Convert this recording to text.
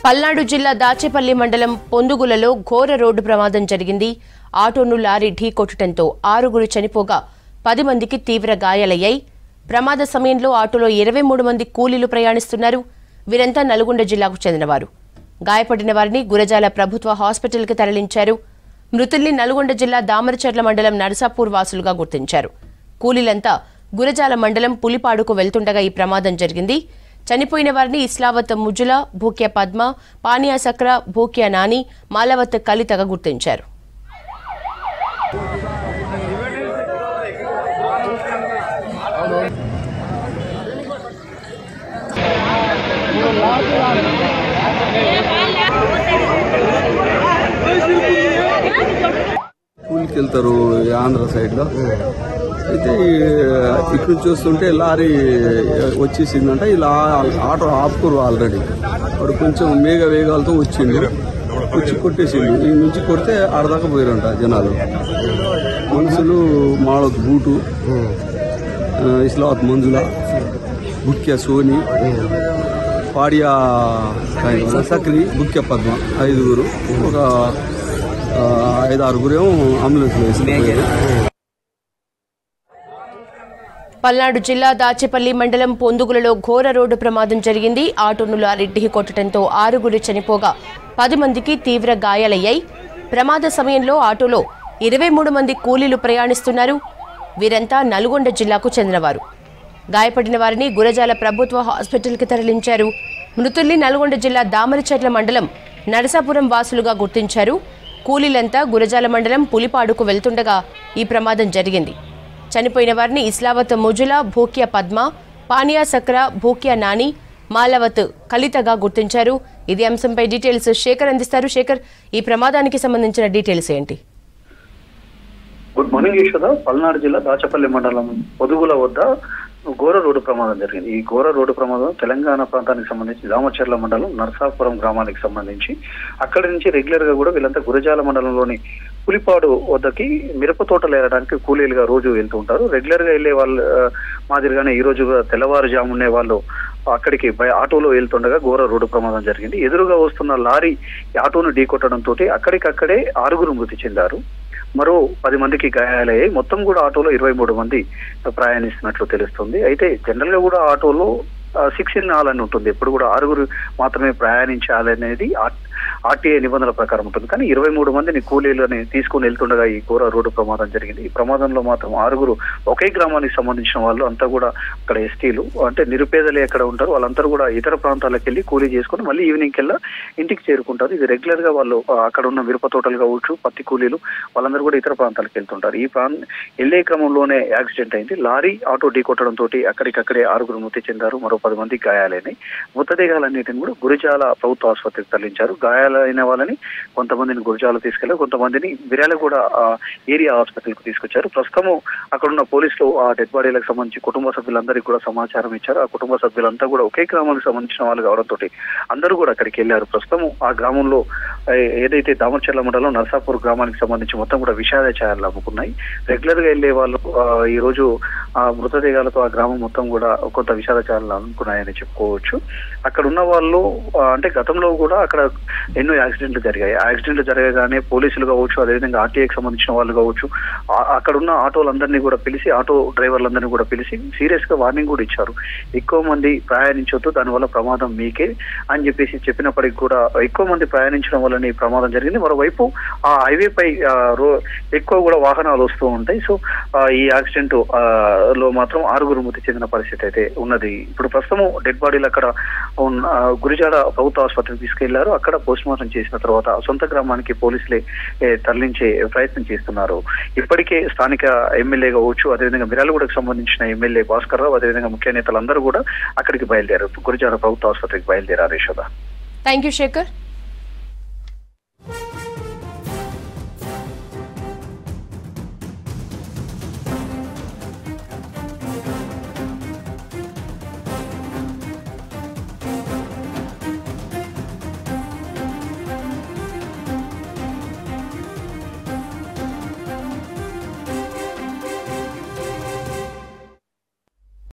పల్నాడు జిల్లా దాచేపల్లి మండలం పొందుగులలో ఘోర రోడ్డు ప్రమాదం జరిగింది ఆటోను లారీ ఢీకొట్టడంతో ఆరుగురు చనిపోగా పది మందికి తీవ్ర గాయాలయ్యాయి ప్రమాద సమయంలో ఆటోలో ఇరవై మూడు మంది కూలీలు ప్రయాణిస్తున్నారు వీరంతా నల్గొండ జిల్లాకు చెందినవారు గాయపడిన వారిని గురజాల ప్రభుత్వ హాస్పిటల్కి తరలించారు మృతుల్ని నల్గొండ జిల్లా దామరచర్ల మండలం నరసాపూర్ వాసులుగా గుర్తించారు కూలీలంతా గురజాల మండలం పులిపాడుకు వెళ్తుండగా ఈ ప్రమాదం జరిగింది చనిపోయిన వారిని ఇస్లావత్ ముజుల భూక్య పద్మ పానియా సక్ర భూక్య నాని మాలవత్ కలితగా గుర్తించారు కూలికి వెళ్తారు ఈ ఆంధ్ర సైడ్ లో అయితే ఈ- ఇటు నుంచి వస్తుంటే లారీ వచ్చేసిందంట ఇలా ఆటో ఆపుకోరు ఆల్రెడీ వాడు కొంచెం మేఘ వేగాలతో వచ్చిండు వచ్చి కొట్టేసిండు ఈ నుంచి కొడితే ఆడదాకా పోయారంట జనాలు మనుషులు మాళత్ బూటు ఆ, ఇస్లావత్ మంజుల బుక్య సోని పాడియా కాయగూర, సక్రి బుక్య పద్మ ఐదుగురు ఒక ఆ, ఐదు ఆరుగురేమో అంబులెన్స్ వేసి పల్నాడు జిల్లా దాచేపల్లి మండలం పొందుగులలో ఘోర రోడ్డు ప్రమాదం జరిగింది ఆటోను లారీ ఢీకొట్టడంతో ఆరుగురు చనిపోగా పది మందికి తీవ్ర గాయాలయ్యాయి ప్రమాద సమయంలో ఆటోలో ఇరవై మూడు మంది కూలీలు ప్రయాణిస్తున్నారు వీరంతా నల్గొండ జిల్లాకు చెందినవారు గాయపడిన వారిని గురజాల ప్రభుత్వ హాస్పిటల్కి తరలించారు మృతుల్ని నల్గొండ జిల్లా దామరచర్ల మండలం నరసాపురం వాసులుగా గుర్తించారు కూలీలంతా గురజాల మండలం పులిపాడుకు వెళ్తుండగా ఈ ప్రమాదం జరిగింది చనిపోయిన వారిని ఇస్లావత్ ముజుల భూక్య పద్మ పానియా సక్ర భూక్య నాని మాలవత్ కలితగా గుర్తించారు ఇది అంశంపై డీటెయిల్స్ శేఖర్ అందిస్తారు శేఖర్ ఈ ప్రమాదానికి సంబంధించిన డీటెయిల్స్ ఏంటి గుడ్ మార్నింగ్ యశోద పల్నాడు జిల్లా దాచపల్లి మండలం పొదుగుల వద్ద ఘోర రోడ్డు ప్రమాదం జరిగింది ఈ ఘోర రోడ్డు ప్రమాదం తెలంగాణ ప్రాంతానికి సంబంధించి దామచర్ల మండలం నరసాపురం గ్రామానికి సంబంధించి అక్కడి నుంచి రెగ్యులర్ గా కూడా వీళ్ళంతా గురజాల మండలంలోని పులిపాడు వద్దకి మిరప తోటలు ఏరడానికి కూలీలుగా రోజు వెళ్తూ ఉంటారు రెగ్యులర్ గా వెళ్ళే వాళ్ళు ఆ, మాదిరిగానే ఈ రోజు కూడా తెల్లవారుజామునే వాళ్ళు అక్కడికి బయ- ఆటోలో వెళ్తుండగా ఘోర రోడ్డు ప్రమాదం జరిగింది ఎదురుగా వస్తున్న లారీ ఈ ఆటోను ఢీకొట్టడంతో అక్కడికక్కడే ఆరుగురు మృతి చెందారు మరో పది మందికి గాయాలయ్యాయి మొత్తం కూడా ఆటోలో ఇరవై మూడు మంది ప్రయాణిస్తున్నట్లు తెలుస్తుంది అయితే జనరల్ గా కూడా ఆటోలో సిక్స్ ఇన్ ఆల్ అని ఉంటుంది ఎప్పుడు కూడా ఆరుగురు మాత్రమే ప్రయాణించాలనేది ఆర్టీఏ నిబంధనల ప్రకారం ఉంటుంది కానీ ఇరవై మూడు మందిని కూలీలని తీసుకుని వెళ్తుండగా ఈ ఘోర రోడ్డు ప్రమాదం జరిగింది ఈ ప్రమాదంలో మాత్రం ఆరుగురు ఒకే గ్రామానికి సంబంధించిన వాళ్ళు అంతా కూడా అక్కడ ఎస్టీలు అంటే నిరుపేదలు ఎక్కడ ఉంటారు వాళ్ళందరూ కూడా ఇతర ప్రాంతాలకు వెళ్ళి కూలీ చేసుకుని మళ్ళీ ఈవినింగ్ కల్లా ఇంటికి చేరుకుంటారు ఇది రెగ్యులర్ గా వాళ్ళు ఆ, అక్కడ ఉన్న మిరప తోటలు కావచ్చు పత్తి కూలీలు వాళ్ళందరూ కూడా ఇతర ప్రాంతాలకు వెళ్తుంటారు ఈ ప్రాంత వెళ్లే క్రమంలోనే యాక్సిడెంట్ అయింది లారీ ఆటో ఢీకొట్టడం తోటి అక్కడికక్కడే ఆరుగురు మృతి చెందారు మరో పది మంది గాయాలైనాయి మృతదేహాలన్నిటిని కూడా గురిజాల ప్రభుత్వ ఆసుపత్రికి తరలించారు గాయాలైన వాళ్ళని కొంతమందిని గురిజాల తీసుకెళ్లారు కొంతమందిని మిర్యాలగూడ ఆ, ఏరియా హాస్పిటల్ కు తీసుకొచ్చారు ప్రస్తుతము అక్కడ ఉన్న పోలీసులు ఆ డెడ్ బాడీలకు సంబంధించి కుటుంబ సభ్యులందరికీ కూడా సమాచారం ఇచ్చారు ఆ కుటుంబ సభ్యులంతా కూడా ఒకే గ్రామానికి సంబంధించిన వాళ్ళు కావడంతో అందరూ కూడా అక్కడికి వెళ్ళారు ప్రస్తుతం ఆ గ్రామంలో ఏ, ఏదైతే దామర్చర్ల మండలం నర్సాపూర్ గ్రామానికి సంబంధించి మొత్తం కూడా విషాద ఛాయలు అమ్ముకున్నాయి రెగ్యులర్ గా వెళ్లే వాళ్ళు ఆ, ఈ రోజు ఆ మృతదేహాలతో ఆ గ్రామం మొత్తం కూడా కొంత విషాద ఛాయలు అనుకున్నాయని చెప్పుకోవచ్చు అక్కడ ఉన్న వాళ్ళు ఆ, అంటే గతంలో కూడా అక్కడ ఎన్నో యాక్సిడెంట్లు జరిగాయి ఆ యాక్సిడెంట్లు జరగగానే పోలీసులు కావచ్చు అదేవిధంగా ఆర్టీఐకి సంబంధించిన వాళ్ళు కావచ్చు ఆ- అక్కడ ఉన్న ఆటోలందరినీ కూడా పిలిచి ఆటో డ్రైవర్లందరినీ కూడా పిలిచి సీరియస్ గా వార్నింగ్ కూడా ఇచ్చారు ఎక్కువ మంది ప్రయాణించొద్దు దానివల్ల ప్రమాదం మీకే అని చెప్పేసి చెప్పినప్పటికీ కూడా ఎక్కువ మంది ప్రయాణించడం వల్లనే ఈ ప్రమాదం జరిగింది మరోవైపు ఆ హైవే పై ఆ, రో ఎక్కువ కూడా వాహనాలు వస్తూ ఉంటాయి సో ఆ, ఈ యాక్సిడెంట్ ఆ, లో మాత్రం ఆరుగురు మృతి చెందిన పరిస్థితి అయితే ఉన్నది ఇప్పుడు ప్రస్తుతం డెడ్ బాడీలు అక్కడ ఉన్న ఆ, గురిజాడ ప్రభుత్వ ఆసుపత్రికి తీసుకెళ్లారు అక్కడ పోస్ట్ మార్టం చేసిన తర్వాత సొంత గ్రామానికి పోలీసులే ఏ, తరలించే ప్రయత్నం చేస్తున్నారు ఇప్పటికే స్థానిక ఎమ్మెల్యే కావచ్చు అదేవిధంగా మిరాలగూడకు సంబంధించిన ఎమ్మెల్యే భాస్కర్ రావు అదేవిధంగా ముఖ్య నేతలందరూ కూడా అక్కడికి బయలుదేరారు గురిజాడ ప్రభుత్వ ఆసుపత్రికి బయలుదేరారు యశోద థ్యాంక్ యూ శేఖర్